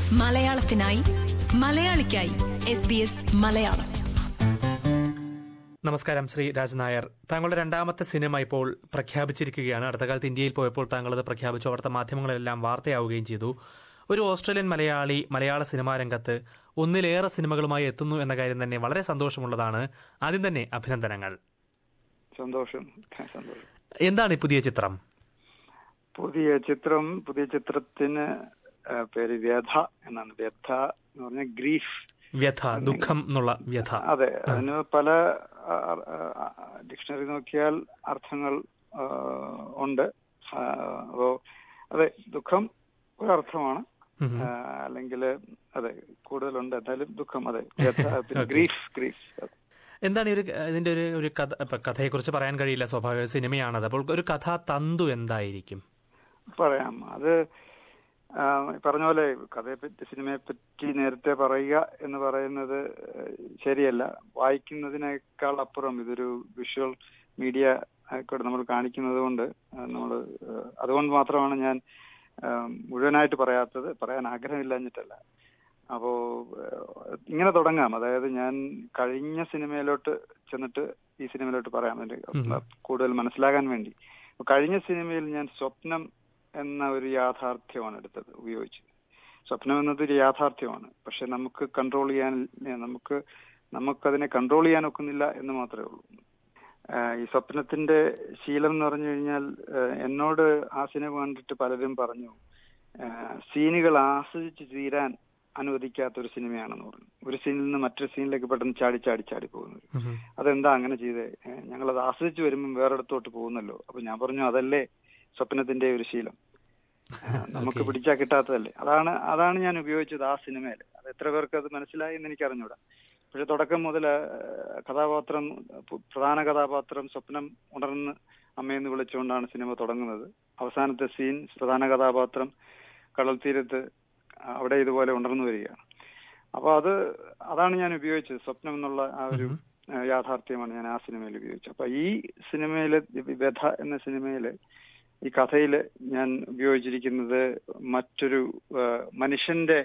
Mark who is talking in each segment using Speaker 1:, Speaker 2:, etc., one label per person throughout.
Speaker 1: മലയാളത്തിനായി മലയാളിക്കായി S B S Malayalam
Speaker 2: നമസ്കാരം ശ്രീ രാജ് നായർ താങ്കളുടെ രണ്ടാമത്തെ സിനിമ ഇപ്പോൾ പ്രഖ്യാപിച്ചിരിക്കുകയാണ് അടുത്ത കാലത്ത് ഇന്ത്യയിൽ പോയപ്പോൾ താങ്കൾ അത് പ്രഖ്യാപിച്ചു അവിടുത്തെ മാധ്യമങ്ങളെല്ലാം വാർത്തയാവുകയും ചെയ്തു ഒരു ഓസ്ട്രേലിയൻ മലയാളി മലയാള സിനിമാ രംഗത്ത് ഒന്നിലേറെ സിനിമകളുമായി എത്തുന്നു എന്ന കാര്യം തന്നെ വളരെ സന്തോഷമുള്ളതാണ് ആദ്യം തന്നെ അഭിനന്ദനങ്ങൾ
Speaker 3: സന്തോഷം സന്തോഷം
Speaker 2: എന്താണ് ഈ പുതിയ ചിത്രം
Speaker 3: പുതിയ ചിത്രം പുതിയ ചിത്രത്തിന് ആ, പേര് വ്യഥ എന്നാണ് വ്യഥ എന്ന് പറഞ്ഞാൽ ഗ്രീഫ്
Speaker 2: വ്യഥ ദുഃഖം എന്നുള്ള വ്യഥ
Speaker 3: അതെ അതിന് പല ഡിക്ഷണറി നോക്കിയാൽ അർത്ഥങ്ങൾ ആ, ഉണ്ട് ആ, അപ്പോ അതെ ദുഃഖം ഒരർത്ഥമാണ്
Speaker 2: ഉം.
Speaker 3: അല്ലെങ്കിൽ അതെ കൂടുതലുണ്ട് എന്തായാലും ദുഃഖം അതെ വ്യഥ പിന്നെ ഗ്രീഫ് ഗ്രീഫ്
Speaker 2: എന്താണ് ഈ ഒരു ഇതിന്റെ ഒരു ഒരു കഥ ഇപ്പൊ കഥയെക്കുറിച്ച് പറയാൻ കഴിയില്ല സ്വാഭാവിക സിനിമയാണത് അപ്പോൾ ഒരു കഥാ തന്തു എന്തായിരിക്കും
Speaker 3: പറയാം അത് ആ, പറഞ്ഞ പോലെ കഥയെ പറ്റി സിനിമയെ പറ്റി നേരത്തെ പറയുക എന്ന് പറയുന്നത് ഏഹ്, ശരിയല്ല വായിക്കുന്നതിനേക്കാൾ അപ്പുറം ഇതൊരു വിഷ്വൽ മീഡിയ ആയിക്കോട്ടെ നമ്മൾ കാണിക്കുന്നത് കൊണ്ട് നമ്മൾ അതുകൊണ്ട് മാത്രമാണ് ഞാൻ ആ, മുഴുവനായിട്ട് പറയാത്തത് പറയാൻ ആഗ്രഹമില്ലാഞ്ഞിട്ടല്ല അപ്പോ ഏഹ്, ഇങ്ങനെ തുടങ്ങാം അതായത് ഞാൻ കഴിഞ്ഞ സിനിമയിലോട്ട് ചെന്നിട്ട് ഈ സിനിമയിലോട്ട് പറയാം അതിന്റെ കൂടുതൽ മനസ്സിലാകാൻ വേണ്ടി അപ്പൊ കഴിഞ്ഞ സിനിമയിൽ ഞാൻ സ്വപ്നം എന്ന ഒരു യാഥാർത്ഥ്യമാണ് എടുത്തത് ഉപയോഗിച്ചത് സ്വപ്നം എന്നത് ഒരു യാഥാർത്ഥ്യമാണ് പക്ഷെ നമുക്ക് കൺട്രോൾ ചെയ്യാൻ ഏ, നമുക്ക് നമുക്കതിനെ കൺട്രോൾ ചെയ്യാൻ ഒക്കുന്നില്ല എന്ന് മാത്രമേ ഉള്ളൂ ആ, ഈ സ്വപ്നത്തിന്റെ ശീലം എന്ന് പറഞ്ഞു കഴിഞ്ഞാൽ ആ, എന്നോട് ആ സിനിമ കണ്ടിട്ട് പലരും പറഞ്ഞു ആ, സീനുകൾ ആസ്വദിച്ച് തീരാൻ അനുവദിക്കാത്ത ഒരു സിനിമയാണെന്ന് പറഞ്ഞു ഒരു സീനിൽ നിന്ന് മറ്റൊരു സീനിലേക്ക് പെട്ടെന്ന് ചാടി ചാടി ചാടി പോകുന്നത്
Speaker 2: ഉം.
Speaker 3: അതെന്താ അങ്ങനെ ചെയ്തേ ഏഹ് ഞങ്ങളത് ആസ്വദിച്ച് വരുമ്പോൾ വേറെടുത്തോട്ട് പോകുന്നല്ലോ അപ്പൊ ഞാൻ പറഞ്ഞു അതല്ലേ സ്വപ്നത്തിന്റെ ഒരു ശീലം ഏഹ് നമുക്ക്
Speaker 2: Okay.
Speaker 3: പിടിച്ചാ കിട്ടാത്തതല്ലേ അതാണ് അതാണ് ഞാൻ ഉപയോഗിച്ചത് ആ സിനിമയിൽ അത് എത്ര പേർക്ക് അത് മനസ്സിലായി എന്ന് എനിക്ക് അറിഞ്ഞൂടാ പക്ഷെ തുടക്കം മുതൽ കഥാപാത്രം പു- പ്രധാന കഥാപാത്രം സ്വപ്നം ഉണർന്ന് അമ്മയെന്ന് വിളിച്ചുകൊണ്ടാണ് സിനിമ തുടങ്ങുന്നത് അവസാനത്തെ സീൻ പ്രധാന കഥാപാത്രം കടൽ തീരത്ത് അവിടെ ഇതുപോലെ ഉണർന്നു വരികയാണ് അപ്പൊ അത് അതാണ് ഞാൻ ഉപയോഗിച്ചത് സ്വപ്നം എന്നുള്ള ആ ഒരു
Speaker 2: ഉം.
Speaker 3: ഏഹ് യാഥാർത്ഥ്യമാണ് ഞാൻ ആ സിനിമയിൽ ഉപയോഗിച്ചത് അപ്പൊ ഈ സിനിമയില് വ്യഥ എന്ന സിനിമയില് ഈ കഥയില് ഞാൻ ഉപയോഗിച്ചിരിക്കുന്നത് മറ്റൊരു ഏഹ് മനുഷ്യന്റെ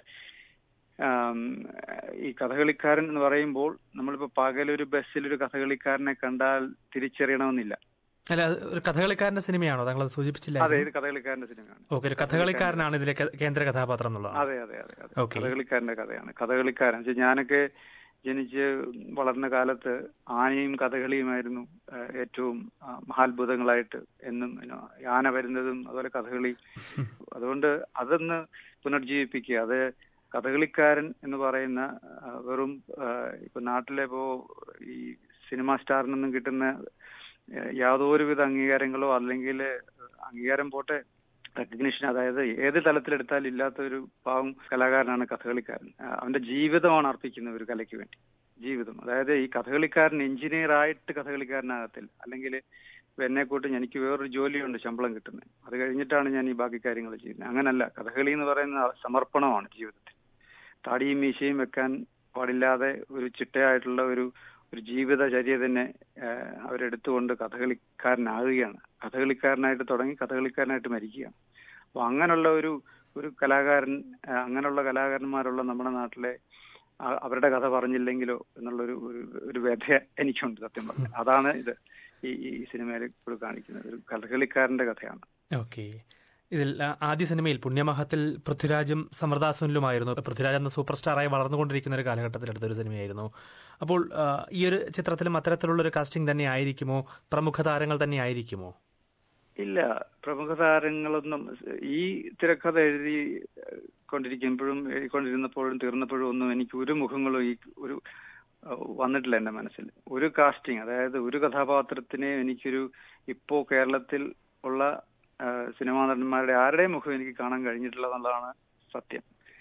Speaker 3: ആം, ഈ കഥകളിക്കാരൻ എന്ന് പറയുമ്പോൾ നമ്മളിപ്പോ പകലൊരു ബസ്സിൽ ഒരു കഥകളിക്കാരനെ കണ്ടാൽ തിരിച്ചറിയണമെന്നില്ല
Speaker 2: അല്ല അത് ഒരു കഥകളിക്കാരന്റെ സിനിമയാണോ താങ്കൾ അത് സൂചിപ്പിച്ചില്ല
Speaker 3: അതെ ഇത് കഥകളിക്കാരന്റെ സിനിമയാണ്
Speaker 2: ഓക്കെ ഒരു കഥകളിക്കാരനാണ് ഇതിലെ കേ- കേന്ദ്ര കഥാപാത്രം എന്നുള്ളതാണ്
Speaker 3: അതെ അതെ അതെ അതെ
Speaker 2: Okay.
Speaker 3: കഥകളിക്കാരന്റെ കഥയാണ് കഥകളിക്കാരൻ വെച്ചാൽ ഞാനൊക്കെ ജനിച്ച് വളർന്ന കാലത്ത് ആനയും കഥകളിയുമായിരുന്നു ആ, ഏറ്റവും ആ, മഹാത്ഭുതങ്ങളായിട്ട് എന്നും ഇനോ, ആന വരുന്നതും അതുപോലെ കഥകളി അതുകൊണ്ട് അതൊന്ന് പുനർജീവിപ്പിക്കുക അത് കഥകളിക്കാരൻ എന്ന് പറയുന്ന ആ, വെറും ആ, ഇപ്പൊ നാട്ടിലെ ഇപ്പോ ഈ സിനിമാ സ്റ്റാറിനൊന്നും കിട്ടുന്ന ആ, യാതൊരുവിധ അംഗീകാരങ്ങളോ അല്ലെങ്കിൽ അംഗീകാരം പോട്ടെ റെക്കഗ്നിഷൻ അതായത് ഏത് തലത്തിലെടുത്താലും ഇല്ലാത്ത ഒരു പാവം കലാകാരനാണ് കഥകളിക്കാരൻ ആ, അവന്റെ ജീവിതമാണ് അർപ്പിക്കുന്ന ഒരു കലയ്ക്ക് വേണ്ടി ജീവിതം അതായത് ഈ കഥകളിക്കാരൻ എഞ്ചിനീയർ ആയിട്ട് കഥകളിക്കാരനാകത്തില്ല അല്ലെങ്കിൽ എന്നെ കൂട്ട് എനിക്ക് വേറൊരു ജോലിയുണ്ട് ശമ്പളം കിട്ടുന്നത് അത് കഴിഞ്ഞിട്ടാണ് ഞാൻ ഈ ബാക്കി കാര്യങ്ങൾ ചെയ്യുന്നത് അങ്ങനല്ല കഥകളി എന്ന് പറയുന്ന സമർപ്പണമാണ് ജീവിതത്തിൽ താടിയും മീശയും വെക്കാൻ പാടില്ലാതെ ഒരു ചിട്ടയായിട്ടുള്ള ഒരു ഒരു ജീവിതചര്യ തന്നെ ആ, അവരെടുത്തുകൊണ്ട് കഥകളിക്കാരനാകുകയാണ് കഥകളിക്കാരനായിട്ട് തുടങ്ങി കഥകളിക്കാരനായിട്ട് മരിക്കുകയാണ് അപ്പൊ അങ്ങനെയുള്ള ഒരു ഒരു കലാകാരൻ ആ, അങ്ങനെയുള്ള കലാകാരന്മാരുള്ള നമ്മുടെ നാട്ടിലെ ആ- അവരുടെ കഥ പറഞ്ഞില്ലെങ്കിലോ എന്നുള്ളൊരു ഒരു ഒരു വ്യഥ എനിക്കുണ്ട് സത്യം പറഞ്ഞു അതാണ് ഇത് ഈ ഈ സിനിമയിൽ കൂടെ കാണിക്കുന്നത് ഒരു കഥകളിക്കാരന്റെ കഥയാണ്
Speaker 2: ഓക്കെ ഇതിൽ ആ, ആദ്യ സിനിമയിൽ പുണ്യമഹത്തിൽ പൃഥ്വിരാജും സമൃദാസുനിലുമായിരുന്നു പൃഥ്വിരാജ് എന്ന സൂപ്പർ സ്റ്റാറായി വളർന്നുകൊണ്ടിരിക്കുന്ന ഒരു കാലഘട്ടത്തിൽ എടുത്തൊരു സിനിമയായിരുന്നു അപ്പോൾ ആ, ഈ ഒരു ചിത്രത്തിലും അത്തരത്തിലുള്ള ഒരു കാസ്റ്റിംഗ് തന്നെ ആയിരിക്കുമോ പ്രമുഖ താരങ്ങൾ തന്നെ ആയിരിക്കുമോ
Speaker 3: ഇല്ല പ്രമുഖ താരങ്ങളൊന്നും ഈ തിരക്കഥ എഴുതി ഏഹ്, കൊണ്ടിരിക്കുമ്പോഴും എഴുതിക്കൊണ്ടിരുന്നപ്പോഴും തീർന്നപ്പോഴും ഒന്നും എനിക്ക് ഒരു മുഖങ്ങളും ഈ ഒരു ഏഹ്, വന്നിട്ടില്ല എന്റെ മനസ്സിൽ ഒരു കാസ്റ്റിംഗ് അതായത് ഒരു കഥാപാത്രത്തിനെ എനിക്കൊരു ഇപ്പോ കേരളത്തിൽ ഉള്ള ഏഹ്, സിനിമാ നടന്മാരുടെ ആരുടെയും മുഖം എനിക്ക് കാണാൻ കഴിഞ്ഞിട്ടില്ല എന്നുള്ളതാണ് സത്യം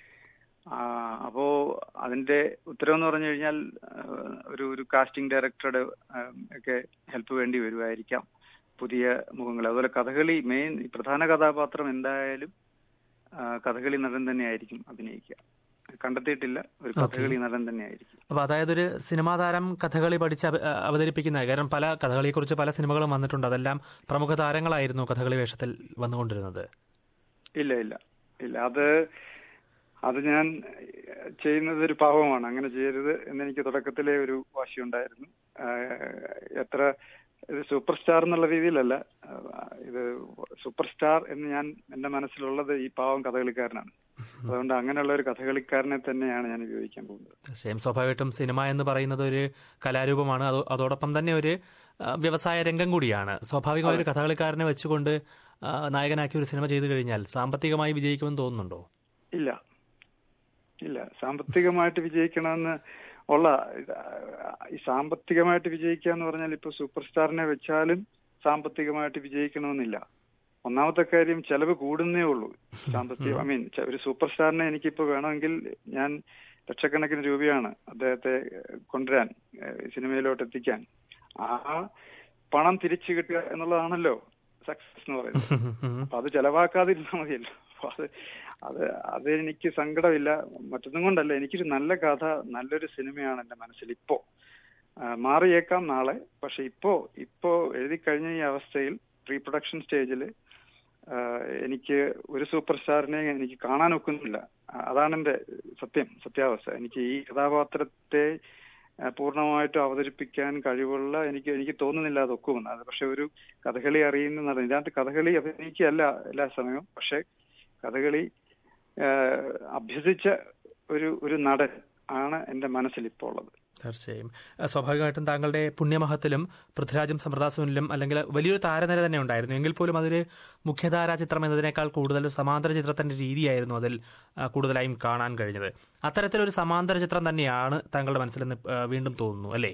Speaker 3: ആ, അപ്പോ അതിന്റെ ഉത്തരവ് എന്ന് പറഞ്ഞു കഴിഞ്ഞാൽ ഏഹ്, ഒരു ഒരു കാസ്റ്റിംഗ് ഡയറക്ടറുടെ ഏഹ്, ഒക്കെ ഹെൽപ്പ് വേണ്ടി വരുമായിരിക്കാം പുതിയ മുഖങ്ങൾ അതുപോലെ കഥകളി മെയിൻ പ്രധാന കഥാപാത്രം എന്തായാലും ആ, കഥകളി നടൻ തന്നെയായിരിക്കും അഭിനയിക്കുക കണ്ടെത്തിയിട്ടില്ല ഒരു കഥകളി നടൻ തന്നെയായിരിക്കും
Speaker 2: അപ്പൊ അതായത് ഒരു സിനിമാ താരം കഥകളി പഠിച്ച് അവ- അവതരിപ്പിക്കുന്ന കാരണം പല കഥകളിയെക്കുറിച്ച് പല സിനിമകളും വന്നിട്ടുണ്ട് അതെല്ലാം പ്രമുഖ താരങ്ങളായിരുന്നു കഥകളി വേഷത്തിൽ വന്നുകൊണ്ടിരുന്നത്
Speaker 3: ഇല്ല ഇല്ല ഇല്ല അത് അത് ഞാൻ ചെയ്യുന്നത് ഒരു പാവമാണ് അങ്ങനെ ചെയ്യരുത് എന്നെനിക്ക് തുടക്കത്തിലെ ഒരു വാശിയുണ്ടായിരുന്നു എത്ര ഇത് സൂപ്പർ സ്റ്റാർ എന്നുള്ള രീതിയിലല്ല ഇത് സൂപ്പർ സ്റ്റാർ എന്ന് ഞാൻ എന്റെ മനസ്സിലുള്ളത് ഈ പാവം കഥകളിക്കാരനാണ് അതുകൊണ്ട് അങ്ങനെയുള്ള ഒരു കഥകളിക്കാരനെ തന്നെയാണ് ഞാൻ ഉപയോഗിക്കാൻ പോകുന്നത്
Speaker 2: തീർച്ചയായും സ്വാഭാവികമായിട്ടും സിനിമ എന്ന് പറയുന്നത് ഒരു കലാരൂപമാണ് അതോടൊപ്പം തന്നെ ഒരു വ്യവസായ രംഗം കൂടിയാണ് സ്വാഭാവികമായ ഒരു കഥകളിക്കാരനെ വെച്ചുകൊണ്ട് നായകനാക്കി ഒരു സിനിമ ചെയ്തു കഴിഞ്ഞാൽ സാമ്പത്തികമായി വിജയിക്കുമെന്ന് തോന്നുന്നുണ്ടോ
Speaker 3: ഇല്ല ഇല്ല സാമ്പത്തികമായിട്ട് വിജയിക്കണമെന്ന് ഉള്ള ഈ സാമ്പത്തികമായിട്ട് വിജയിക്കുക എന്ന് പറഞ്ഞാൽ ഇപ്പൊ സൂപ്പർ സ്റ്റാറിനെ വെച്ചാലും സാമ്പത്തികമായിട്ട് വിജയിക്കണമെന്നില്ല ഒന്നാമത്തെ കാര്യം ചെലവ് കൂടുന്നേ ഉള്ളൂ സാമ്പത്തികം ഐ മീൻ ഒരു സൂപ്പർ സ്റ്റാറിനെ എനിക്കിപ്പോ വേണമെങ്കിൽ ഞാൻ ലക്ഷക്കണക്കിന് രൂപയാണ് അദ്ദേഹത്തെ കൊണ്ടുവരാൻ സിനിമയിലോട്ട് എത്തിക്കാൻ ആ പണം തിരിച്ചു കിട്ടുക എന്നുള്ളതാണല്ലോ സക്സസ് എന്ന് പറയുന്നത് അപ്പൊ അത് ചെലവാക്കാതിരുന്നാൽ മതിയല്ലോ അപ്പൊ അത് അത് അത് എനിക്ക് സങ്കടമില്ല മറ്റൊന്നും കൊണ്ടല്ല എനിക്കൊരു നല്ല കഥ നല്ലൊരു സിനിമയാണ് എന്റെ മനസ്സിൽ ഇപ്പോ മാറിയേക്കാം നാളെ പക്ഷെ ഇപ്പോ ഇപ്പോ എഴുതി കഴിഞ്ഞ ഈ അവസ്ഥയിൽ പ്രീ പ്രൊഡക്ഷൻ സ്റ്റേജിൽ എനിക്ക് ഒരു സൂപ്പർ സ്റ്റാറിനെ എനിക്ക് കാണാൻ ഒക്കുന്നില്ല അതാണ് എന്റെ സത്യം സത്യാവസ്ഥ എനിക്ക് ഈ കഥാപാത്രത്തെ പൂർണ്ണമായിട്ടും അവതരിപ്പിക്കാൻ കഴിവുള്ള എനിക്ക് എനിക്ക് തോന്നുന്നില്ല അത് ഒക്കുമെന്ന് അത് പക്ഷെ ഒരു കഥകളി അറിയുന്ന ഇതിനകത്ത് കഥകളി അഭിനയിക്കുകയല്ല എല്ലാ സമയവും പക്ഷെ കഥകളി അഭ്യസിച്ച ഒരു ഒരു നടൻ ആണ് എന്റെ മനസ്സിൽ ഇപ്പോൾ ഉള്ളത്
Speaker 2: തീർച്ചയായും സ്വാഭാവികമായിട്ടും താങ്കളുടെ പുണ്യമഹത്തിലും പൃഥ്വിരാജും സമൃദാസുനിലും അല്ലെങ്കിൽ വലിയൊരു താരനിര തന്നെ ഉണ്ടായിരുന്നു എങ്കിൽ പോലും അതൊരു മുഖ്യധാരാ ചിത്രം എന്നതിനേക്കാൾ കൂടുതൽ സമാന്തര ചിത്രത്തിന്റെ രീതിയായിരുന്നു അതിൽ കൂടുതലായും കാണാൻ കഴിഞ്ഞത് അത്തരത്തിലൊരു സമാന്തര ചിത്രം തന്നെയാണ് താങ്കളുടെ മനസ്സിലെന്ന് വീണ്ടും തോന്നുന്നു അല്ലേ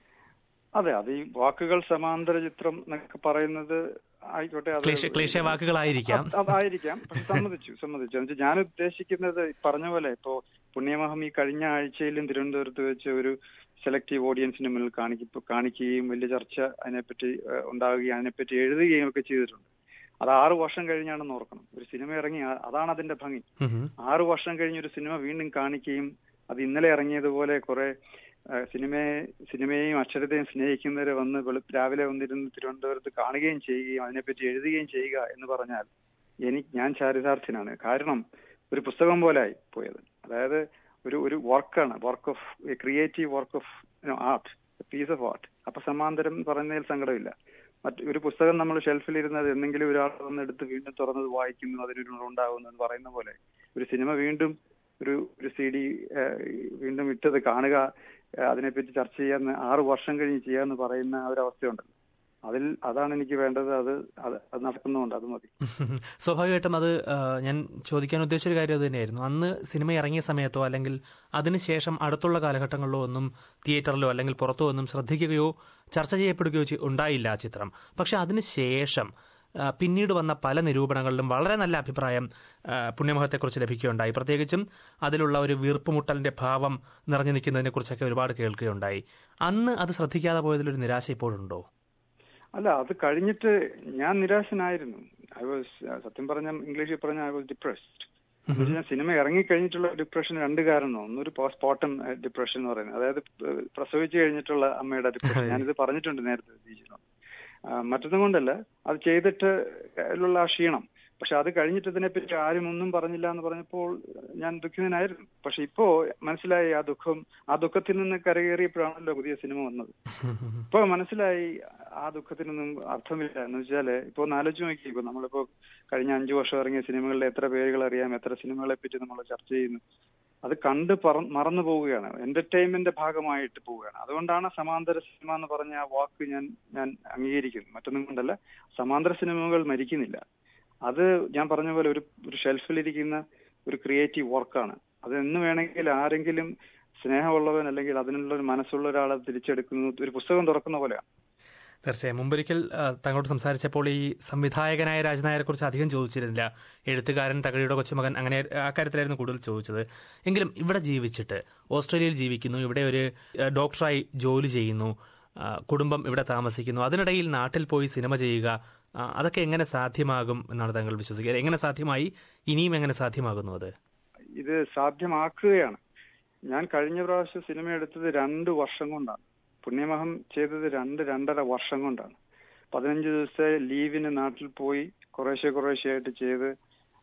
Speaker 3: അതെ അത് ഈ വാക്കുകൾ സമാന്തര ചിത്രം എന്നൊക്കെ പറയുന്നത് ആയിക്കോട്ടെ
Speaker 2: ക്ലേശ വാക്കുകളായിരിക്കാം
Speaker 3: അതായിരിക്കാം പക്ഷെ സമ്മതിച്ചു സമ്മതിച്ചു എന്നുവെച്ചാൽ ഞാൻ ഉദ്ദേശിക്കുന്നത് പറഞ്ഞ പോലെ ഇപ്പോ പുണ്യമഹം ഈ കഴിഞ്ഞ ആഴ്ചയിലും തിരുവനന്തപുരത്ത് വെച്ച് ഒരു സെലക്റ്റീവ് ഓഡിയൻസിന് മുന്നിൽ കാണിക്ക കാണിക്കുകയും വലിയ ചർച്ച അതിനെപ്പറ്റി ഉണ്ടാവുകയും അതിനെപ്പറ്റി എഴുതുകയും ഒക്കെ ചെയ്തിട്ടുണ്ട് അത് ആറു വർഷം കഴിഞ്ഞാണെന്ന് ഓർക്കണം ഒരു സിനിമ ഇറങ്ങി അതാണ് അതിന്റെ ഭംഗി ആറു വർഷം കഴിഞ്ഞ് ഒരു സിനിമ വീണ്ടും കാണിക്കുകയും അത് ഇന്നലെ ഇറങ്ങിയതുപോലെ കുറെ സിനിമയെ സിനിമയെയും അക്ഷരത്തെയും സ്നേഹിക്കുന്നവരെ വന്ന് വെളുപ്പ് രാവിലെ വന്നിരുന്ന് തിരുവനന്തപുരത്ത് കാണുകയും ചെയ്യുകയും അതിനെപ്പറ്റി എഴുതുകയും ചെയ്യുക എന്ന് പറഞ്ഞാൽ എനിക്ക് ഞാൻ ചാരിതാർത്ഥ്യനാണ് കാരണം ഒരു പുസ്തകം പോലായി പോയത് അതായത് ഒരു ഒരു വർക്കാണ് work of a creative work of art piece of art അപ്പൊ സമാന്തരം പറയുന്നതിൽ സങ്കടമില്ല മറ്റ് ഒരു പുസ്തകം നമ്മൾ ഷെൽഫിൽ ഇരുന്നത് എന്തെങ്കിലും ഒരാൾ വന്ന് എടുത്ത് വീണ്ടും തുറന്നത് വായിക്കുന്നു അതിനൊരു ഉണ്ടാകുന്നു എന്ന് പറയുന്ന പോലെ ഒരു സിനിമ വീണ്ടും ഒരു ഒരു സി ഡി വീണ്ടും ഇട്ടത് കാണുക അതിനെപ്പറ്റി ചർച്ച ചെയ്യാൻ ആറു വർഷം കഴിഞ്ഞ് ചെയ്യാന്ന് പറയുന്ന ഒരവസ്ഥയുണ്ടല്ലോ അതിൽ അതാണ് എനിക്ക് വേണ്ടത് അത് അത് നടക്കുന്നുണ്ട് അത് മതി
Speaker 2: സ്വാഭാവികമായിട്ടും അത് ഞാൻ ചോദിക്കാൻ ഉദ്ദേശിച്ചൊരു കാര്യം അത് തന്നെയായിരുന്നു അന്ന് സിനിമ ഇറങ്ങിയ സമയത്തോ അല്ലെങ്കിൽ അതിനുശേഷം അടുത്തുള്ള കാലഘട്ടങ്ങളിലോ ഒന്നും തിയേറ്ററിലോ അല്ലെങ്കിൽ പുറത്തോ ഒന്നും ശ്രദ്ധിക്കുകയോ ചർച്ച ചെയ്യപ്പെടുകയോ ഉണ്ടായില്ല ആ ചിത്രം പക്ഷെ അതിനുശേഷം പിന്നീട് വന്ന പല നിരൂപണങ്ങളിലും വളരെ നല്ല അഭിപ്രായം പുണ്യമഹത്തെക്കുറിച്ച് ലഭിക്കുകയുണ്ടായി പ്രത്യേകിച്ചും അതിലുള്ള ഒരു വീർപ്പുമുട്ടലിന്റെ ഭാവം നിറഞ്ഞു നിൽക്കുന്നതിനെക്കുറിച്ചൊക്കെ ഒരുപാട് കേൾക്കുകയുണ്ടായി അന്ന് അത് ശ്രദ്ധിക്കാതെ പോയതിലൊരു നിരാശ ഇപ്പോഴുണ്ടോ
Speaker 3: അല്ല അത് കഴിഞ്ഞിട്ട് ഞാൻ നിരാശനായിരുന്നു ഐ വാസ് സത്യം പറഞ്ഞ ഇംഗ്ലീഷിൽ പറഞ്ഞ ഐ വാസ് ഡിപ്രസ്ഡ് ഞാൻ സിനിമ ഇറങ്ങിക്കഴിഞ്ഞിട്ടുള്ള ഡിപ്രഷൻ രണ്ട് കാരണം ഒന്നൊരു പോസ്റ്റ്മോർട്ടം ഡിപ്രഷൻ എന്ന് പറയുന്നത് അതായത് പ്രസവിച്ചു കഴിഞ്ഞിട്ടുള്ള അമ്മയുടെ ഡിപ്രഷൻ ഞാനിത് പറഞ്ഞിട്ടുണ്ട് നേരത്തെ ടീച്ചറിനോട് മറ്റൊന്നും കൊണ്ടല്ല അത് ചെയ്തിട്ട് ഉള്ള ആ ക്ഷീണം പക്ഷെ അത് കഴിഞ്ഞിട്ട് ഇതിനെപ്പറ്റി ആരും ഒന്നും പറഞ്ഞില്ല എന്ന് പറഞ്ഞപ്പോൾ ഞാൻ ദുഃഖിതനായിരുന്നു പക്ഷെ ഇപ്പോ മനസ്സിലായി ആ ദുഃഖം ആ ദുഃഖത്തിൽ നിന്ന് കരകയറിയപ്പോഴാണല്ലോ പുതിയ സിനിമ വന്നത് ഇപ്പൊ മനസ്സിലായി ആ ദുഃഖത്തിനൊന്നും അർത്ഥമില്ല എന്ന് വെച്ചാല് ഇപ്പൊ ഒന്ന് ആലോചിച്ച് നോക്കി ഇപ്പൊ നമ്മളിപ്പോ കഴിഞ്ഞ അഞ്ചു വർഷം ഇറങ്ങിയ സിനിമകളിലെ എത്ര പേരുകൾ അറിയാം എത്ര സിനിമകളെ പറ്റി നമ്മൾ ചർച്ച ചെയ്യുന്നു അത് കണ്ട് പറ മറന്നു പോവുകയാണ് എന്റർടൈൻമെന്റ് ഭാഗമായിട്ട് പോവുകയാണ് അതുകൊണ്ടാണ് സമാന്തര സിനിമ എന്ന് പറഞ്ഞ ആ വാക്ക് ഞാൻ ഞാൻ അംഗീകരിക്കുന്നു മറ്റൊന്നും കൊണ്ടല്ല സമാന്തര സിനിമകൾ മരിക്കുന്നില്ല അത് ഞാൻ പറഞ്ഞ പോലെ ഒരു ഒരു ഷെൽഫിലിരിക്കുന്ന ഒരു ക്രിയേറ്റീവ് വർക്കാണ് അത് എന്ന് വേണമെങ്കിൽ ആരെങ്കിലും സ്നേഹമുള്ളവൻ അല്ലെങ്കിൽ അതിനുള്ള ഒരു മനസ്സുള്ള ഒരാളെ തിരിച്ചെടുക്കുന്ന ഒരു പുസ്തകം തുറക്കുന്ന പോലെയാണ്
Speaker 2: തീർച്ചയായും മുമ്പൊരിക്കൽ തങ്ങളോട് സംസാരിച്ചപ്പോൾ ഈ സംവിധായകനായ രാജനായരെ കുറിച്ച് അധികം ചോദിച്ചിരുന്നില്ല എഴുത്തുകാരൻ തകഴിയുടെ കൊച്ചുമകൻ അങ്ങനെ അക്കാര്യത്തിലായിരുന്നു കൂടുതൽ ചോദിച്ചത് എങ്കിലും ഇവിടെ ജീവിച്ചിട്ട് ഓസ്ട്രേലിയയിൽ ജീവിക്കുന്നു ഇവിടെ ഒരു ഡോക്ടറായി ജോലി ചെയ്യുന്നു കുടുംബം ഇവിടെ താമസിക്കുന്നു അതിനിടയിൽ നാട്ടിൽ പോയി സിനിമ ചെയ്യുക അതൊക്കെ എങ്ങനെ സാധ്യമാകും എന്നാണ് താങ്കൾ വിശ്വസിക്കുക എങ്ങനെ സാധ്യമായി ഇനിയും എങ്ങനെ സാധ്യമാകുന്നു അത്
Speaker 3: ഇത് സാധ്യമാക്കുകയാണ് ഞാൻ കഴിഞ്ഞ പ്രാവശ്യം സിനിമ എടുത്തത് രണ്ട് വർഷം കൊണ്ടാണ് പുണ്യമഹം ചെയ്തത് രണ്ട് രണ്ടര വർഷം കൊണ്ടാണ് പതിനഞ്ച് ദിവസത്തെ ലീവിന് നാട്ടിൽ പോയി കുറേശ്ശെ കുറേശ്ശെ ആയിട്ട് ചെയ്ത്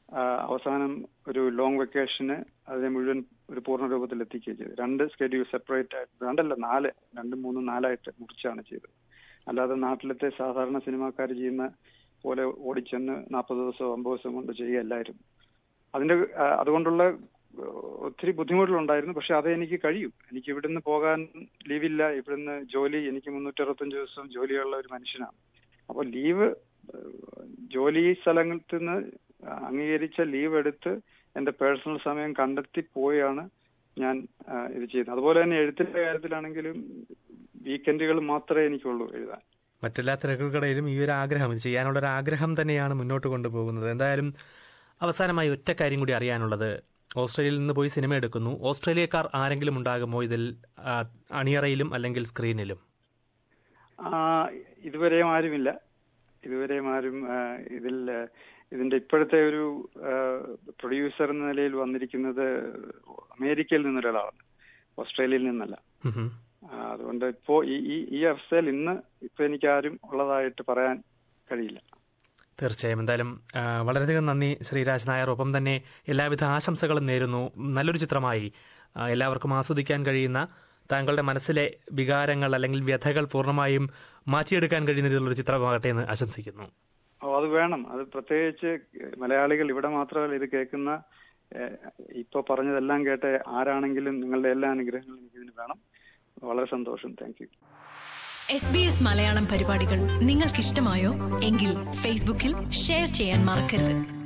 Speaker 3: ആ, അവസാനം ഒരു ലോങ് വെക്കേഷന് അതിനെ മുഴുവൻ ഒരു പൂർണ്ണ രൂപത്തിൽ എത്തിക്കുകയും ചെയ്തു രണ്ട് സ്കെഡ്യൂൾ സെപ്പറേറ്റ് ആയിട്ട് രണ്ടല്ല നാല് രണ്ടും മൂന്നും നാലായിട്ട് മുറിച്ചാണ് ചെയ്തത് അല്ലാതെ നാട്ടിലത്തെ സാധാരണ സിനിമാക്കാർ ചെയ്യുന്ന പോലെ ഓടിച്ചെന്ന് നാൽപ്പത് ദിവസമോ അമ്പത് ദിവസം കൊണ്ട് ചെയ്യുകയല്ലായിരുന്നു അതിന്റെ ആ, അതുകൊണ്ടുള്ള ആ, ഒത്തിരി ബുദ്ധിമുട്ടുകളുണ്ടായിരുന്നു പക്ഷെ അത് എനിക്ക് കഴിയും എനിക്ക് ഇവിടുന്ന് പോകാൻ ലീവില്ല ഇവിടുന്ന് ജോലി എനിക്ക് മുന്നൂറ്റി അറുപത്തഞ്ച് ദിവസം ജോലിയുള്ള ഒരു മനുഷ്യനാണ് അപ്പോൾ ലീവ് ജോലി സ്ഥലത്തിൽ നിന്ന് അംഗീകരിച്ച ലീവ് എടുത്ത് എന്റെ പേഴ്സണൽ സമയം കണ്ടെത്തി പോയാണ് ഞാൻ ആ, ഇത് ചെയ്യുന്നത് അതുപോലെ തന്നെ എഴുത്തിന്റെ കാര്യത്തിലാണെങ്കിലും വീക്കെൻഡുകൾ മാത്രമേ എനിക്കുള്ളൂ എഴുതാൻ
Speaker 2: മറ്റെല്ലാ തിരക്കുകൾക്കിടയിലും ഈ ഒരു ആഗ്രഹം ഇത് ചെയ്യാനുള്ള ഒരു ആഗ്രഹം തന്നെയാണ് മുന്നോട്ട് കൊണ്ടുപോകുന്നത് എന്തായാലും അവസാനമായി ഒറ്റ കാര്യം കൂടി അറിയാനുള്ളത് ഓസ്ട്രേലിയയിൽ നിന്ന് പോയി സിനിമ എടുക്കുന്നു ഓസ്ട്രേലിയക്കാർ ആരെങ്കിലും ഉണ്ടാകുമോ ഇതിൽ ആ, അണിയറയിലും അല്ലെങ്കിൽ സ്ക്രീനിലും
Speaker 3: ആ, ഇതുവരെയും ആരുമില്ല ഇതുവരെയും ആരും ആ, ഇതിൽ ആ, ഇതിന്റെ ഇപ്പോഴത്തെ ഒരു പ്രൊഡ്യൂസർ എന്ന നിലയിൽ വന്നിരിക്കുന്നത് അമേരിക്കയിൽ നിന്നൊരാളാണ് ഓസ്ട്രേലിയയിൽ നിന്നല്ല
Speaker 2: ഉം ഹും.
Speaker 3: ആ, അതുകൊണ്ട് ഇപ്പോ ഈ ഈ- ഈ അവസ്ഥയിൽ ഇന്ന് ഇപ്പൊ എനിക്ക് ആരും ഉള്ളതായിട്ട് പറയാൻ കഴിയില്ല
Speaker 2: തീർച്ചയായും എന്തായാലും ആ, വളരെയധികം നന്ദി ശ്രീരാജ് നായർ ഒപ്പം തന്നെ എല്ലാവിധ ആശംസകളും നേരുന്നു നല്ലൊരു ചിത്രമായി ആ, എല്ലാവർക്കും ആസ്വദിക്കാൻ കഴിയുന്ന താങ്കളുടെ മനസ്സിലെ വികാരങ്ങൾ അല്ലെങ്കിൽ വ്യഥകൾ പൂർണ്ണമായും മാറ്റിയെടുക്കാൻ കഴിയുന്ന രീതിയിലുള്ള ചിത്രമാകട്ടെ എന്ന് ആശംസിക്കുന്നു
Speaker 3: ഓ അത് വേണം അത് പ്രത്യേകിച്ച് മലയാളികൾ ഇവിടെ മാത്രമല്ല ഇത് കേൾക്കുന്ന ഏഹ്, ഇപ്പൊ പറഞ്ഞതെല്ലാം കേട്ട് ആരാണെങ്കിലും നിങ്ങളുടെ എല്ലാ അനുഗ്രഹങ്ങളും എനിക്ക് ഇതിന് വേണം വളരെ സന്തോഷം thank you
Speaker 1: S B S Malayalam പരിപാടികൾ നിങ്ങൾക്കിഷ്ടമായോ എങ്കിൽ ഫേസ്ബുക്കിൽ ഷെയർ ചെയ്യാൻ മറക്കരുത്